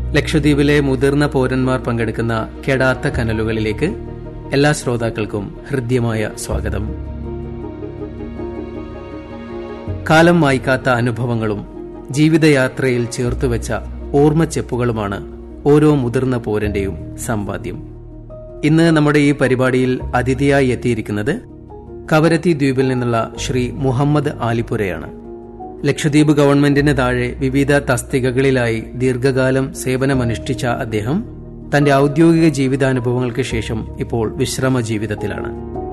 ലക്ഷദ്വീപിലെ മുതിർന്ന പൗരന്മാർ പങ്കെടുക്കുന്ന കെടാത്ത കനലുകളിലേക്ക് എല്ലാ ശ്രോതാക്കൾക്കും ഹൃദ്യമായ സ്വാഗതം കാലം മായ്ക്കാത്ത അനുഭവങ്ങളും ജീവിതയാത്രയിൽ ചേർത്തുവെച്ച ഓർമ്മച്ചെപ്പുകളുമാണ് ഓരോ മുതിർന്ന പൗരന്റെയും സമ്പാദ്യം ഇന്ന് നമ്മുടെ ഈ പരിപാടിയിൽ അതിഥിയായി എത്തിയിരിക്കുന്നത് കവരത്തി ദ്വീപിൽ നിന്നുള്ള ശ്രീ മുഹമ്മദ് ആലിപ്പുരയാണ് ലക്ഷദ്വീപ് ഗവൺമെന്റിന് താഴെ വിവിധ തസ്തികകളിലായി ദീർഘകാലം സേവനമനുഷ്ഠിച്ച അദ്ദേഹം തന്റെ ഔദ്യോഗിക ജീവിതാനുഭവങ്ങൾക്ക് ശേഷം ഇപ്പോൾ വിശ്രമ ജീവിതത്തിലാണ്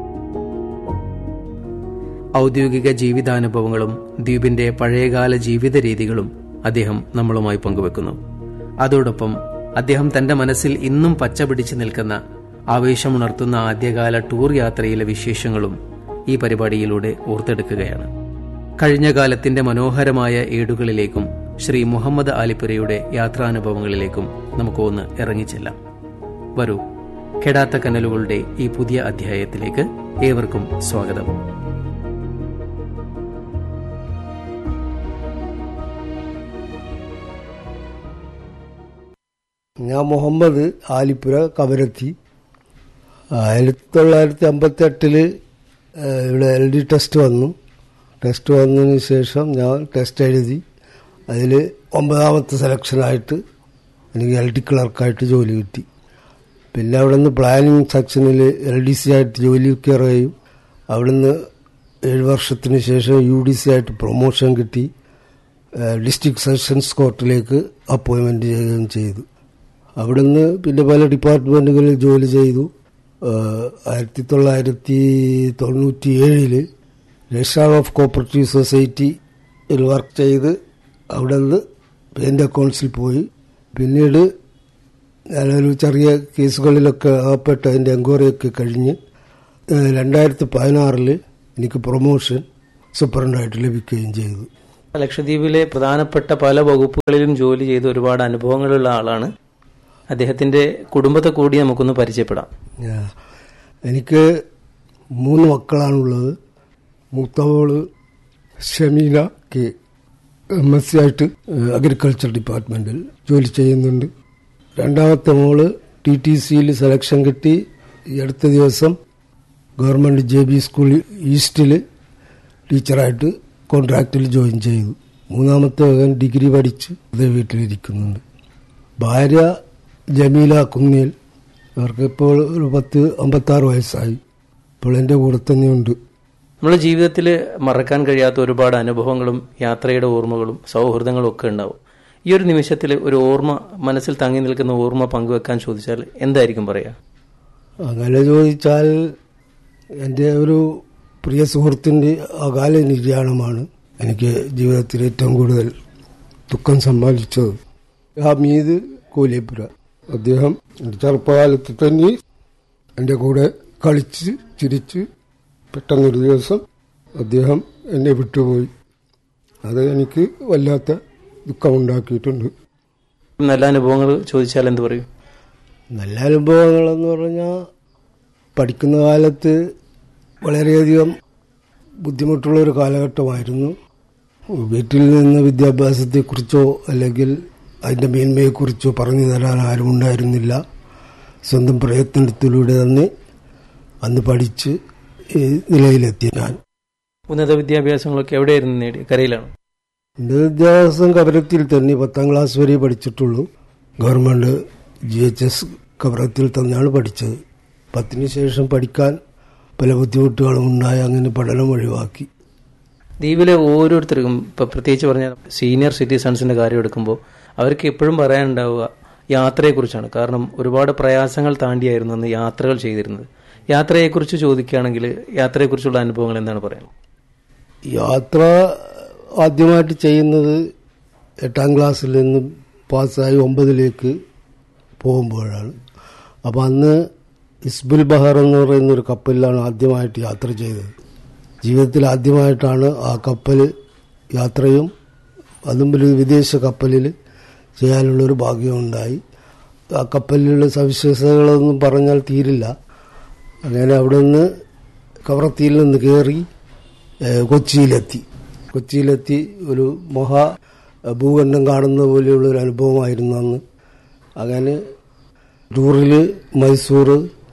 ഔദ്യോഗിക ജീവിതാനുഭവങ്ങളും ദ്വീപിന്റെ പഴയകാല ജീവിത രീതികളും അദ്ദേഹം നമ്മളുമായി പങ്കുവെക്കുന്നു അതോടൊപ്പം അദ്ദേഹം തന്റെ മനസ്സിൽ ഇന്നും പച്ചപിടിച്ചു നിൽക്കുന്ന ആവേശമുണർത്തുന്ന ആദ്യകാല ടൂർ യാത്രയിലെ വിശേഷങ്ങളും ഈ പരിപാടിയിലൂടെ ഓർത്തെടുക്കുകയാണ് കഴിഞ്ഞ കാലത്തിന്റെ മനോഹരമായ ഏടുകളിലേക്കും ശ്രീ മുഹമ്മദ് ആലിപ്പുരയുടെ യാത്രാനുഭവങ്ങളിലേക്കും നമുക്ക് ഒന്ന് ഇറങ്ങിച്ചെല്ലാം വരൂ കെടാത്ത കനലുകളുടെ ഈ പുതിയ അധ്യായത്തിലേക്ക് ഏവർക്കും സ്വാഗതം ഞാൻ മുഹമ്മദ് ആലിപ്പുര കവരത്തി ആയിരത്തി തൊള്ളായിരത്തി അമ്പത്തി എട്ടില് ഇവിടെ എൽ ഡി ടെസ്റ്റ് വന്നു ടെസ്റ്റ് വന്നതിന് ശേഷം ഞാൻ ടെസ്റ്റ് എഴുതി അതിൽ ഒമ്പതാമത്തെ സെലക്ഷനായിട്ട് എനിക്ക് എൽ ഡി ക്ലർക്കായിട്ട് ജോലി കിട്ടി പിന്നെ അവിടെ നിന്ന് പ്ലാനിങ് സെക്ഷനിൽ എൽ ഡി സി ആയിട്ട് ജോലി കയറുകയും അവിടുന്ന് ഏഴ് വർഷത്തിന് ശേഷം യു ഡി സി ആയിട്ട് പ്രൊമോഷൻ കിട്ടി ഡിസ്ട്രിക്ട് സെഷൻസ് കോർട്ടിലേക്ക് അപ്പോയിൻമെൻറ്റ് ചെയ്യുകയും ചെയ്തു അവിടുന്ന് പിന്നെ പല ഡിപ്പാർട്ട്മെൻറ്റുകളിൽ ജോലി ചെയ്തു ആയിരത്തി തൊള്ളായിരത്തി തൊണ്ണൂറ്റി ഏഴില് രജിസ്ട്രാർ ഓഫ് കോപ്പറേറ്റീവ് സൊസൈറ്റിയിൽ വർക്ക് ചെയ്ത് അവിടെ നിന്ന് പേൻ്റ് അക്കൗണ്ട്സിൽ പോയി പിന്നീട് ഞാനൊരു ചെറിയ കേസുകളിലൊക്കെ അകപ്പെട്ട് അതിൻ്റെ എൻക്വയറിയൊക്കെ കഴിഞ്ഞ് രണ്ടായിരത്തി പതിനാറിൽ എനിക്ക് പ്രൊമോഷൻ സൂപ്രണ്ടായിട്ട് ലഭിക്കുകയും ചെയ്തു ലക്ഷദ്വീപിലെ പ്രധാനപ്പെട്ട പല വകുപ്പുകളിലും ജോലി ചെയ്ത് ഒരുപാട് അനുഭവങ്ങളുള്ള ആളാണ് അദ്ദേഹത്തിന്റെ കുടുംബത്തെ കൂടി നമുക്കൊന്ന് പരിചയപ്പെടാം എനിക്ക് മൂന്ന് മക്കളാണുള്ളത് മൂത്തവള് Shameela K MSc ആയിട്ട് അഗ്രികൾച്ചർ ഡിപ്പാർട്ട്മെന്റിൽ ജോലി ചെയ്യുന്നുണ്ട് രണ്ടാമത്തെ മോള് ടി ടി സിയിൽ സെലക്ഷൻ കിട്ടി ഈ അടുത്ത ദിവസം ഗവൺമെന്റ് ജെ ബി സ്കൂൾ ഈസ്റ്റിൽ ടീച്ചറായിട്ട് കോൺട്രാക്റ്റിൽ ജോയിൻ ചെയ്തു മൂന്നാമത്തെ മകൻ ഡിഗ്രി പഠിച്ച് അതേ വീട്ടിലിരിക്കുന്നുണ്ട് ഭാര്യ ജമീല കുന്നേൽ അവർക്ക് ഇപ്പോൾ ഒരു പത്ത് അമ്പത്താറ് വയസ്സായി ഇപ്പോൾ എൻ്റെ കൂടെ തന്നെയുണ്ട് നമ്മുടെ ജീവിതത്തിൽ മറക്കാൻ കഴിയാത്ത ഒരുപാട് അനുഭവങ്ങളും യാത്രയുടെ ഓർമ്മകളും സൗഹൃദങ്ങളും ഒക്കെ ഉണ്ടാവും ഈ ഒരു നിമിഷത്തിൽ ഒരു ഓർമ്മ മനസ്സിൽ തങ്ങി നിൽക്കുന്ന ഓർമ്മ പങ്കുവെക്കാൻ ചോദിച്ചാൽ എന്തായിരിക്കും പറയാ അങ്ങനെ ചോദിച്ചാൽ എൻ്റെ ഒരു പ്രിയ സുഹൃത്തിൻ്റെ അകാല നിര്യാണമാണ് എനിക്ക് ജീവിതത്തിൽ ഏറ്റവും കൂടുതൽ ദുഃഖം സമ്മാനിച്ചത് ഹമീദ് കോലിയപ്പുര അദ്ദേഹം എൻ്റെ ചെറുപ്പകാലത്ത് തന്നെ എൻ്റെ കൂടെ കളിച്ച് ചിരിച്ച് പെട്ടെന്നൊരു ദിവസം അദ്ദേഹം എന്നെ വിട്ടുപോയി അത് എനിക്ക് വല്ലാത്ത ദുഃഖമുണ്ടാക്കിയിട്ടുണ്ട് നല്ല അനുഭവങ്ങൾ ചോദിച്ചാൽ എന്ത് പറയും നല്ല അനുഭവങ്ങളെന്ന് പറഞ്ഞാൽ പഠിക്കുന്ന കാലത്ത് വളരെയധികം ബുദ്ധിമുട്ടുള്ള ഒരു കാലഘട്ടമായിരുന്നു വീട്ടിൽ നിന്ന് വിദ്യാഭ്യാസത്തെക്കുറിച്ചോ അല്ലെങ്കിൽ അതിൻ്റെ മേന്മയെക്കുറിച്ചോ പറഞ്ഞു തരാൻ ആരും ഉണ്ടായിരുന്നില്ല സ്വന്തം പ്രയത്നത്തിലൂടെ തന്നെ അന്ന് പഠിച്ച് ഈ നിലയിലെത്തി ഞാൻ ഉന്നത വിദ്യാഭ്യാസങ്ങളൊക്കെ എവിടെയായിരുന്നു നേടി കരയിലാണ് എൻ്റെ വിദ്യാഭ്യാസം കവരത്തിൽ തന്നെ പത്താം ക്ലാസ് വരെ പഠിച്ചിട്ടുള്ളൂ ഗവൺമെൻറ് ജി എച്ച് എസ് കവരത്തിൽ തന്നെയാണ് പഠിച്ചത് പത്തിന് ശേഷം പഠിക്കാൻ പല ബുദ്ധിമുട്ടുകളും ഉണ്ടായി അങ്ങനെ പഠനം ഒഴിവാക്കി ദ്വീപിലെ ഓരോരുത്തർക്കും ഇപ്പൊ പ്രത്യേകിച്ച് പറഞ്ഞ സീനിയർ സിറ്റിസൺസിന്റെ കാര്യം എടുക്കുമ്പോൾ അവർക്ക് എപ്പോഴും പറയാനുണ്ടാവുക യാത്രയെക്കുറിച്ചാണ് കാരണം ഒരുപാട് പ്രയാസങ്ങൾ താണ്ടിയായിരുന്നു അന്ന് യാത്രകൾ ചെയ്തിരുന്നത് യാത്രയെക്കുറിച്ച് ചോദിക്കുകയാണെങ്കിൽ യാത്രയെക്കുറിച്ചുള്ള അനുഭവങ്ങൾ എന്താണ് പറയാൻ യാത്ര ആദ്യമായിട്ട് ചെയ്യുന്നത് എട്ടാം ക്ലാസ്സിൽ നിന്ന് പാസ്സായി ഒമ്പതിലേക്ക് പോകുമ്പോഴാണ് അപ്പം അന്ന് ഇസ്ബുൽ ബഹർ എന്ന് പറയുന്ന ഒരു കപ്പലിലാണ് ആദ്യമായിട്ട് യാത്ര ചെയ്തത് ജീവിതത്തിൽ ആദ്യമായിട്ടാണ് ആ കപ്പൽ യാത്രയും അതും ഒരു വിദേശ കപ്പലിൽ ചെയ്യാനുള്ളൊരു ഭാഗ്യമുണ്ടായി ആ കപ്പലിലുള്ള സവിശേഷതകളൊന്നും പറഞ്ഞാൽ തീരില്ല അങ്ങനെ അവിടെ നിന്ന് കവറത്തിയിൽ നിന്ന് കയറി ഏഹ്, കൊച്ചിയിലെത്തി കൊച്ചിയിലെത്തി ഒരു മഹാ ഭൂഖണ്ഡം കാണുന്ന പോലെയുള്ള ഒരു അനുഭവമായിരുന്നു അന്ന് അങ്ങനെ ടൂറിൽ മൈസൂർ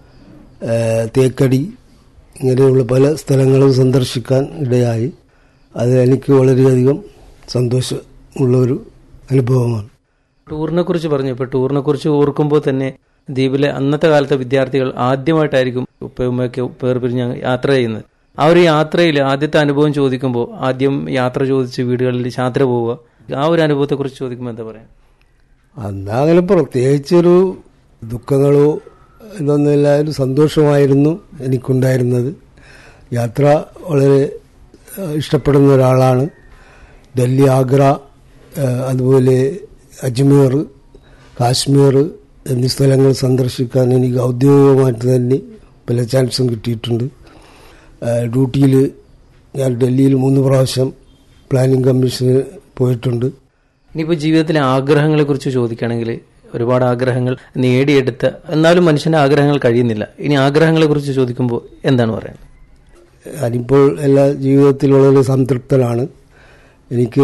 ഏഹ്, തേക്കടി ഇങ്ങനെയുള്ള പല സ്ഥലങ്ങളും സന്ദർശിക്കാൻ ഇടയായി അത് എനിക്ക് വളരെയധികം സന്തോഷമുള്ള ഒരു അനുഭവമാണ് ടൂറിനെ കുറിച്ച് പറഞ്ഞു ഇപ്പൊ ടൂറിനെ കുറിച്ച് ഓർക്കുമ്പോൾ തന്നെ ദ്വീപിലെ അന്നത്തെ കാലത്തെ വിദ്യാർത്ഥികൾ ആദ്യമായിട്ടായിരിക്കും ഉപ്പയുമ്മയൊക്കെ പേർ പിരിഞ്ഞ് യാത്ര ചെയ്യുന്നത് ആ ഒരു യാത്രയിൽ ആദ്യത്തെ അനുഭവം ചോദിക്കുമ്പോൾ ആദ്യം യാത്ര ചോദിച്ച് വീടുകളിൽ യാത്ര പോവുക ആ ഒരു അനുഭവത്തെ കുറിച്ച് ചോദിക്കുമ്പോൾ എന്താ പറയാ അന്ന് അങ്ങനെ പ്രത്യേകിച്ചൊരു ദുഃഖങ്ങളോ ഇതൊന്നുമില്ല ഒരു സന്തോഷമായിരുന്നു എനിക്കുണ്ടായിരുന്നത് യാത്ര വളരെ ഏഹ്, ഇഷ്ടപ്പെടുന്ന ഒരാളാണ് ഡൽഹി ആഗ്ര ഏഹ്, അതുപോലെ അജ്മീർ കാശ്മീർ എന്നീ സ്ഥലങ്ങൾ സന്ദർശിക്കാൻ എനിക്ക് ഔദ്യോഗികമായിട്ട് തന്നെ പല ചാൻസും കിട്ടിയിട്ടുണ്ട് ഡ്യൂട്ടിയിൽ ഞാൻ ഡൽഹിയിൽ മൂന്ന് പ്രാവശ്യം പ്ലാനിംഗ് കമ്മീഷന് പോയിട്ടുണ്ട് ഇനിയിപ്പോൾ ജീവിതത്തിലെ ആഗ്രഹങ്ങളെ കുറിച്ച് ചോദിക്കുകയാണെങ്കിൽ ഒരുപാട് ആഗ്രഹങ്ങൾ നേടിയെടുത്ത എന്നാലും മനുഷ്യന്റെ ആഗ്രഹങ്ങൾ കഴിയുന്നില്ല ഇനി ആഗ്രഹങ്ങളെ കുറിച്ച് ചോദിക്കുമ്പോൾ എന്താണ് പറയുന്നത് ഞാനിപ്പോൾ എല്ലാ ജീവിതത്തിൽ വളരെ സംതൃപ്തനാണ് എനിക്ക്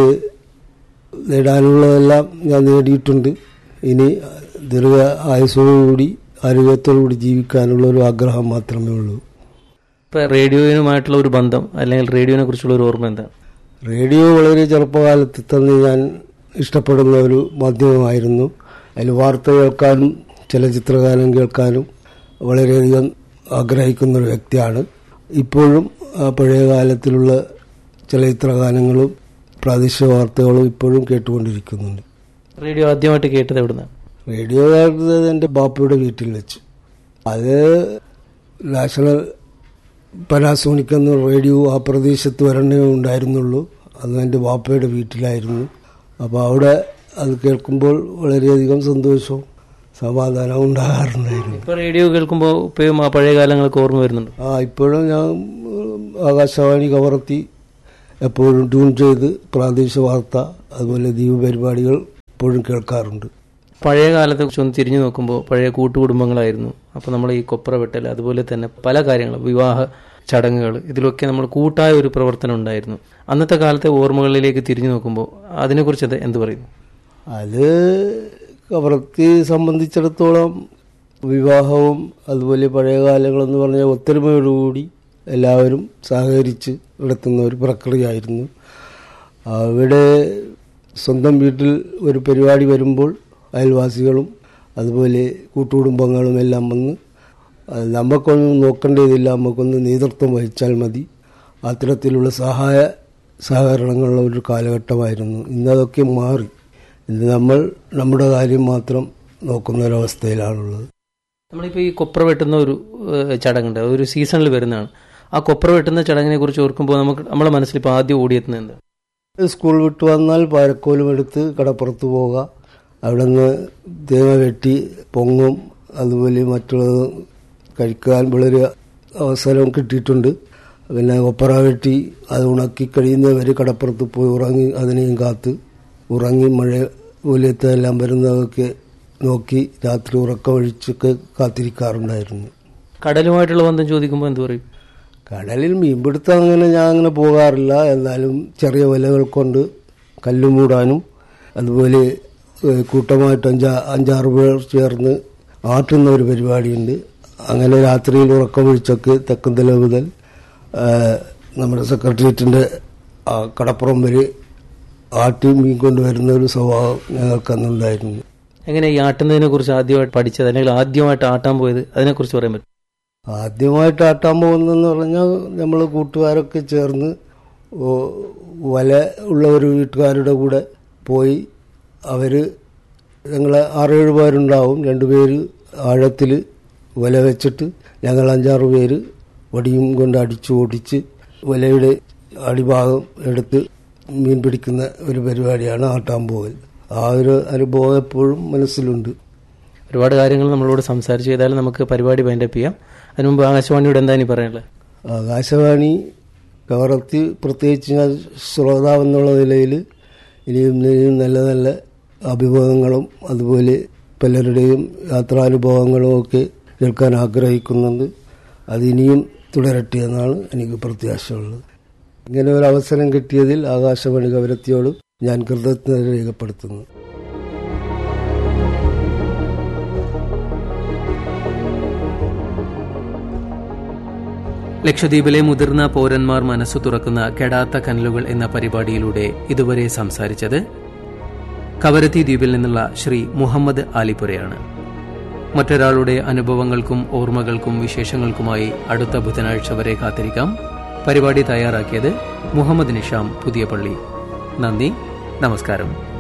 നേടാനുള്ളതെല്ലാം ഞാൻ നേടിയിട്ടുണ്ട് ഇനി ദീർഘ ആയുസോടുകൂടി ആരോഗ്യത്തോടുകൂടി ജീവിക്കാനുള്ള ഒരു ആഗ്രഹം മാത്രമേ ഉള്ളൂ ഇപ്പൊ റേഡിയോയുമായിട്ടുള്ള ഒരു ബന്ധം അല്ലെങ്കിൽ റേഡിയോനെ കുറിച്ചുള്ള ഒരു ഓർമ്മ എന്താണ് റേഡിയോ വളരെ ചെറുപ്പകാലത്ത് തന്നെ ഞാൻ ഇഷ്ടപ്പെടുന്ന ഒരു മാധ്യമമായിരുന്നു അതിൽ വാർത്ത കേൾക്കാനും ചലച്ചിത്രഗാനം കേൾക്കാനും വളരെയധികം ആഗ്രഹിക്കുന്ന ഒരു വ്യക്തിയാണ് ഇപ്പോഴും ആ പഴയ കാലത്തിലുള്ള ചലച്ചിത്രഗാനങ്ങളും പ്രാദേശിക വാർത്തകളും ഇപ്പോഴും കേട്ടുകൊണ്ടിരിക്കുന്നുണ്ട് റേഡിയോ ആദ്യമായിട്ട് കേട്ടത് എവിടുന്നാണ് റേഡിയോ കേൾക്കുന്നത് എൻ്റെ ബാപ്പയുടെ വീട്ടിൽ വെച്ച് അത് നാഷണൽ പനാസോണിക് എന്ന റേഡിയോ ആ പ്രദേശത്ത് വരണേ ഉണ്ടായിരുന്നുള്ളൂ അത് എൻ്റെ ബാപ്പയുടെ വീട്ടിലായിരുന്നു അപ്പോൾ അവിടെ അത് കേൾക്കുമ്പോൾ വളരെയധികം സന്തോഷവും സമാധാനവും ഉണ്ടാകാറുണ്ടായിരുന്നു ഇപ്പൊ റേഡിയോ കേൾക്കുമ്പോൾ ഇപ്പോഴും ആ പഴയ കാലങ്ങളൊക്കെ ഓർമ്മ വരുന്നുണ്ട് ആ ഇപ്പോഴും ഞാൻ ഉം, ആകാശവാണി കവർത്തി എപ്പോഴും ട്യൂൺ ചെയ്ത് പ്രാദേശിക വാർത്ത അതുപോലെ ദ്വീപ് പരിപാടികൾ ഇപ്പോഴും കേൾക്കാറുണ്ട് പഴയ കാലത്തെ കുറിച്ച് ഒന്ന് തിരിഞ്ഞു നോക്കുമ്പോൾ പഴയ കൂട്ടുകുടുംബങ്ങളായിരുന്നു അപ്പോൾ നമ്മൾ ഈ കൊപ്ര വെട്ടൽ അതുപോലെ തന്നെ പല കാര്യങ്ങളും വിവാഹ ചടങ്ങുകൾ ഇതിലൊക്കെ നമ്മൾ കൂട്ടായ ഒരു പ്രവർത്തനം ഉണ്ടായിരുന്നു അന്നത്തെ കാലത്തെ ഓർമ്മകളിലേക്ക് തിരിഞ്ഞു നോക്കുമ്പോൾ അതിനെക്കുറിച്ച് അത് എന്ത് പറയുന്നു അത് കവർത്തി സംബന്ധിച്ചിടത്തോളം വിവാഹവും അതുപോലെ പഴയ കാലങ്ങളെന്ന് പറഞ്ഞാൽ ഒത്തൊരുമയോടുകൂടി എല്ലാവരും സഹകരിച്ച് നടത്തുന്ന ഒരു പ്രക്രിയയായിരുന്നു അവിടെ സ്വന്തം വീട്ടിൽ ഒരു പരിപാടി വരുമ്പോൾ അയൽവാസികളും അതുപോലെ കൂട്ടുകുടുംബങ്ങളും എല്ലാം വന്ന് അത് നമുക്കൊന്നും നോക്കേണ്ടതില്ല നമുക്കൊന്ന് നേതൃത്വം വഹിച്ചാൽ മതി അത്തരത്തിലുള്ള സഹായ സഹകരണങ്ങളുള്ള ഒരു കാലഘട്ടമായിരുന്നു ഇന്നതൊക്കെ മാറി ഇന്ന് നമ്മൾ നമ്മുടെ കാര്യം മാത്രം നോക്കുന്ന ഒരവസ്ഥയിലാണുള്ളത് നമ്മളിപ്പോൾ ഈ കൊപ്ര വെട്ടുന്ന ഒരു ഏഹ്, ചടങ്ങുണ്ട് അത് ഒരു സീസണിൽ വരുന്നതാണ് ആ കൊപ്ര വെട്ടുന്ന ചടങ്ങിനെ കുറിച്ച് ഓർക്കുമ്പോൾ നമുക്ക് നമ്മുടെ മനസ്സിൽ ഇപ്പോൾ ആദ്യം ഓടിയെത്തുന്നത് എന്താ സ്കൂൾ വിട്ട് വന്നാൽ പാരക്കോലും എടുത്ത് കടപ്പുറത്ത് പോവുക അവിടെ നിന്ന് തേങ്ങ വെട്ടി പൊങ്ങും അതുപോലെ മറ്റുള്ളത് കഴിക്കാൻ വളരെ അവസരം കിട്ടിയിട്ടുണ്ട് പിന്നെ ഒപ്പറ വെട്ടി അത് ഉണക്കി കഴിയുന്നവരെ കടപ്പുറത്ത് പോയി ഉറങ്ങി അതിനെയും കാത്ത് ഉറങ്ങി മഴ പോലത്തെ എല്ലാം വരുന്നതൊക്കെ നോക്കി രാത്രി ഉറക്കമൊഴിച്ചൊക്കെ കാത്തിരിക്കാറുണ്ടായിരുന്നു കടലുമായിട്ടുള്ള ബന്ധം ചോദിക്കുമ്പോൾ എന്ത് പറയും കടലിൽ മീൻപിടുത്തം അങ്ങനെ ഞാൻ അങ്ങനെ പോകാറില്ല എന്നാലും ചെറിയ വലകൾ കൊണ്ട് കല്ല് മൂടാനും അതുപോലെ ഏഹ്, കൂട്ടമായിട്ട് അഞ്ചാ അഞ്ചാറ് പേർ ചേർന്ന് ആട്ടുന്ന ഒരു പരിപാടിയുണ്ട് അങ്ങനെ രാത്രിയിൽ ഉറക്കമൊഴിച്ചൊക്കെ തെക്കുംതല മുതൽ ഏഹ്, നമ്മുടെ സെക്രട്ടേറിയറ്റിന്റെ ആ കടപ്പുറം വരെ ആട്ടി മീൻ കൊണ്ടുവരുന്ന ഒരു സ്വഭാവം ഞങ്ങൾക്ക് അന്നുണ്ടായിരുന്നു എങ്ങനെ ഈ ആട്ടുന്നതിനെ കുറിച്ച് ആദ്യമായിട്ട് പഠിച്ചത് അല്ലെങ്കിൽ ആദ്യമായിട്ട് ആട്ടാൻ പോയത് അതിനെക്കുറിച്ച് പറയാൻ പറ്റും ആദ്യമായിട്ട് ആട്ടാൻ പോകുന്നതെന്ന് പറഞ്ഞാൽ നമ്മൾ കൂട്ടുകാരൊക്കെ ചേർന്ന് ഓ- വല ഉള്ള ഒരു വീട്ടുകാരുടെ കൂടെ പോയി അവർ ഞങ്ങൾ ആറേഴ് പേരുണ്ടാവും രണ്ടുപേര് ആഴത്തിൽ വല വെച്ചിട്ട് ഞങ്ങൾ അഞ്ചാറ് പേര് വടിയും കൊണ്ട് അടിച്ചു ഓടിച്ച് വലയുടെ അടിഭാഗം എടുത്ത് മീൻ പിടിക്കുന്ന ഒരു പരിപാടിയാണ് ആട്ടാൻ പോകൽ ആ ഒരു അനുഭവം എപ്പോഴും മനസ്സിലുണ്ട് ഒരുപാട് കാര്യങ്ങൾ നമ്മളോട് സംസാരിച്ചു ചെയ്താലും നമുക്ക് പരിപാടി വൈൻഡപ്പ് ചെയ്യാം അതിന് മുമ്പ് ആകാശവാണിയോട് എന്താ ഇനി പറയാനുള്ളത് ആകാശവാണി കവർത്തി പ്രത്യേകിച്ച് ഞാൻ ശ്രോതാവെന്നുള്ള നിലയിൽ ഇനിയും ഇനിയും നല്ല നല്ല അഭിമുഖങ്ങളും അതുപോലെ പലരുടെയും യാത്രാനുഭവങ്ങളും ഒക്കെ കേൾക്കാൻ ആഗ്രഹിക്കുന്നുണ്ട് അതിനിയും തുടരട്ടെ എന്നാണ് എനിക്ക് പ്രത്യാശയുള്ളത് ഇങ്ങനെ ഒരു അവസരം കിട്ടിയതിൽ ആകാശവാണി കവരത്തിയോട് ഞാൻ കൃതജ്ഞത രേഖപ്പെടുത്തുന്നു ലക്ഷദ്വീപിലെ മുതിർന്ന പൗരന്മാർ മനസ്സു തുറക്കുന്ന കെടാത്ത കനലുകൾ എന്ന പരിപാടിയിലൂടെ ഇതുവരെ സംസാരിച്ചത് കവരത്തി ദ്വീപിൽ നിന്നുള്ള ശ്രീ മുഹമ്മദ് ആലിപ്പുരയാണ് മറ്റൊരാളുടെ അനുഭവങ്ങൾക്കും ഓർമ്മകൾക്കും വിശേഷങ്ങൾക്കുമായി അടുത്ത ബുധനാഴ്ച വരെ കാത്തിരിക്കാം പരിപാടി തയ്യാറാക്കിയത് മുഹമ്മദ് നിഷാം പുതിയ പള്ളി നന്ദി നമസ്കാരം